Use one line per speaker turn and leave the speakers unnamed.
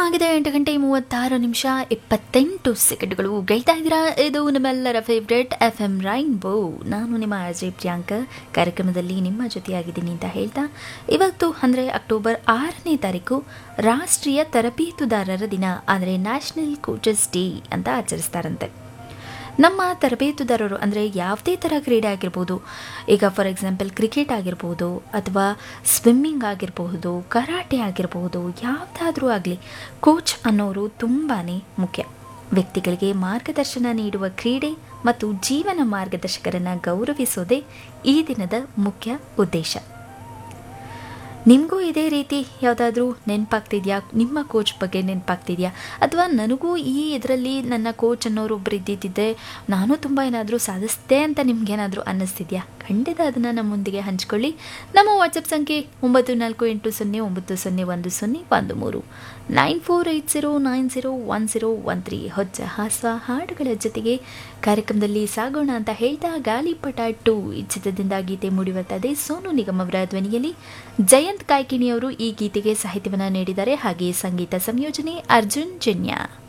ಆಗಿದೆ ಎಂಟು ಗಂಟೆ ಮೂವತ್ತಾರು ನಿಮಿಷ ಇಪ್ಪತ್ತೆಂಟು ಸೆಕೆಂಡ್ಗಳು ಗೆಲ್ತಾ ಇದ್ದೀರಾ ಇದು ನಿಮ್ಮೆಲ್ಲರ ಫೇವ್ರೆಟ್ ಎಫ್ ಎಂ ರೈನ್ಬೋ ನಾನು ನಿಮ್ಮ ಅಜಯ್ ಪ್ರಿಯಾಂಕ ಕಾರ್ಯಕ್ರಮದಲ್ಲಿ ನಿಮ್ಮ ಜೊತೆಯಾಗಿದ್ದೀನಿ ಅಂತ ಹೇಳ್ತಾ ಇವತ್ತು ಅಂದರೆ ಅಕ್ಟೋಬರ್ ಆರನೇ ತಾರೀಕು ರಾಷ್ಟ್ರೀಯ ತರಬೇತುದಾರರ ದಿನ ಅಂದರೆ ನ್ಯಾಷನಲ್ ಕೋಚಸ್ ಡೇ ಅಂತ ಆಚರಿಸ್ತಾರಂತೆ ನಮ್ಮ ತರಬೇತುದಾರರು ಅಂದರೆ ಯಾವುದೇ ಥರ ಕ್ರೀಡೆ ಆಗಿರ್ಬೋದು ಈಗ ಫಾರ್ ಎಕ್ಸಾಂಪಲ್ ಕ್ರಿಕೆಟ್ ಆಗಿರ್ಬೋದು ಅಥವಾ ಸ್ವಿಮ್ಮಿಂಗ್ ಆಗಿರಬಹುದು ಕರಾಟೆ ಆಗಿರಬಹುದು ಯಾವುದಾದ್ರೂ ಆಗಲಿ ಕೋಚ್ ಅನ್ನೋರು ತುಂಬಾ ಮುಖ್ಯ ವ್ಯಕ್ತಿಗಳಿಗೆ ಮಾರ್ಗದರ್ಶನ ನೀಡುವ ಕ್ರೀಡೆ ಮತ್ತು ಜೀವನ ಮಾರ್ಗದರ್ಶಕರನ್ನು ಗೌರವಿಸೋದೇ ಈ ದಿನದ ಮುಖ್ಯ ಉದ್ದೇಶ ನಿಮಗೂ ಇದೇ ರೀತಿ ಯಾವುದಾದ್ರೂ ನೆನಪಾಗ್ತಿದೆಯಾ ನಿಮ್ಮ ಕೋಚ್ ಬಗ್ಗೆ ನೆನಪಾಗ್ತಿದೆಯಾ ಅಥವಾ ನನಗೂ ಈ ಇದರಲ್ಲಿ ನನ್ನ ಕೋಚ್ ಅನ್ನೋರೊಬ್ಬರು ಇದ್ದಿದ್ದೆ ನಾನು ತುಂಬ ಏನಾದರೂ ಸಾಧಿಸಿದೆ ಅಂತ ನಿಮ್ಗೇನಾದರೂ ಅನ್ನಿಸ್ತಿದೆಯಾ ಖಂಡಿತ ಅದನ್ನು ನಮ್ಮೊಂದಿಗೆ ಹಂಚ್ಕೊಳ್ಳಿ ನಮ್ಮ ವಾಟ್ಸಪ್ ಸಂಖ್ಯೆ ಒಂಬತ್ತು ನಾಲ್ಕು ಎಂಟು ಸೊನ್ನೆ ಒಂಬತ್ತು ಸೊನ್ನೆ ಒಂದು ಸೊನ್ನೆ ಒಂದು ಮೂರು nine four eight zero nine zero one zero one three ಹೊಚ್ಚ ಹಾಸ ಹಾಡುಗಳ ಜೊತೆಗೆ ಕಾರ್ಯಕ್ರಮದಲ್ಲಿ ಸಾಗೋಣ ಅಂತ ಹೇಳ್ತಾ ಗಾಳಿಪಟ ಟು ಈ ಚಿತ್ರದಿಂದ ಗೀತೆ ಮೂಡಿಬರ್ತದೆ ಸೋನು ನಿಗಮ್ ಅವರ ಧ್ವನಿಯಲ್ಲಿ ಜಯಂತ್ ಕಾಯ್ಕಿಣಿಯವರು ಈ ಗೀತೆಗೆ ಸಾಹಿತ್ಯವನ್ನು ನೀಡಿದ್ದಾರೆ ಹಾಗೆ ಸಂಗೀತ ಸಂಯೋಜನೆ ಅರ್ಜುನ್ ಜನ್ಯ